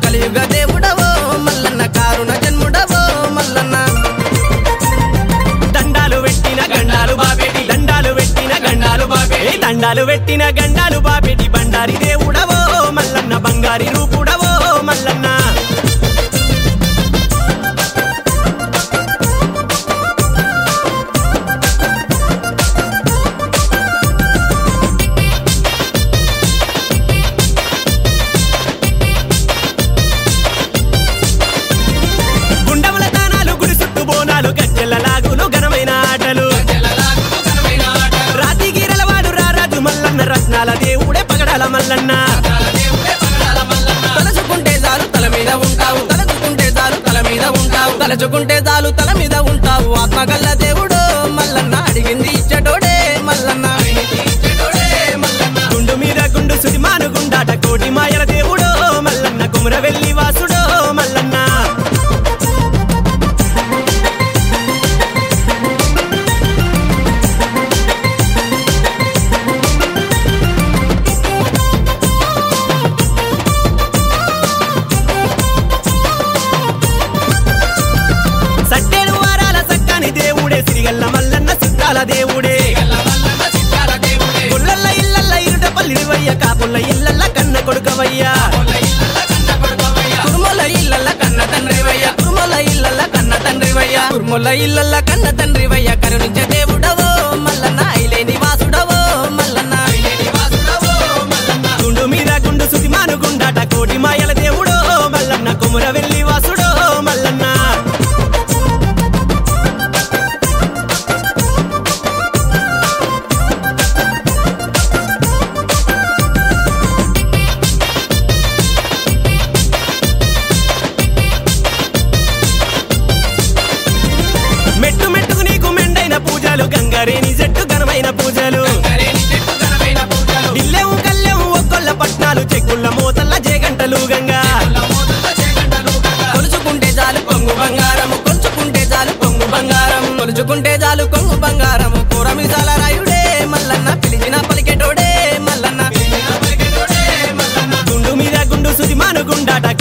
కలియుగ దేవుడవో మల్లన్న కారుణ జన్ముడవో మల్లన్న దండాలు పెట్టిన గండాలు బాబేటి దండాలు పెట్టిన గండాలు బాబేటి దండాలు పెట్టిన గండాలు బాబేటి బండారి దేవుడవో మల్లన్న బంగారి రూపుడవో మల్లన్న గుండముల తానాలు గుడి చుట్టూ బోనాలు గజ్జెల లాగులు ఘనమైన ఆటలు రాతి గీరలవాడు రారాజు మల్లన్న రత్నాల దేవుడే పగడాల మల్లన్న తలచుకుంటే చాలు తల మీద ఉంటావు తలచుకుంటే చాలు తల మీద ఉంటావు తలచుకుంటే చాలు తల మీద ఉంటావు ఆత్మగల్ల దేవుడు మల్లన్న అడిగింది ఇచ్చటోడే మల్లన్న గుండు మీద గుండు సుడిమాను గుండాట కోటి మాయల దేవుడో మల్లన్న కుమర వెళ్ళి వాసుడో మల్లన్న సట్టేడు వారాల సక్కని దేవుడే సిరిగల్ల మల్లన్న సిద్ధాల దేవుడే గుళ్ళల్ల ఇల్లల్ల ఇరుట పల్లివయ్య కాపుల్ల ఇల్లల్ల కన్న కొడుకవయ్యా కుర్మల ఇల్లల్ల కన్న తండ్రివయ్య కుర్మల ఇల్లల్ల కన్న తండ్రివయ్య కుర్మల ఇల్లల్ల కన్న తండ్రివయ్య కరుణించే దేవుడవో మల్లన్న ఐలేని వాసుడవో మల్లన్న గుండు మీద గుండు సుతిమాను గుండాట కోటి మాయల దేవుడో మల్లన్న కుముర వెళ్ళి వాసుడో మల్లన్న మెట్టు మెట్టుకు నీకు మెండైన పూజలు గంగారేని జట్టు ఘనమైన పూజలు ఇల్లెవు కల్లెవు ఒక్కొల్ల పట్నాలు చెక్కుళ్ళ మూతల్ల జేగంటలు గంగా కొలుచుకుంటే చాలు కొంగు బంగారము కొలుచుకుంటే చాలు కొంగు బంగారం కొలుచుకుంటే చాలు కొంగు బంగారము కూరమిసాల రాయుడే మల్లన్న పిలిచిన పలికెటోడే మల్లన్న గుండు మీద గుండు సుదిమాను గుండాట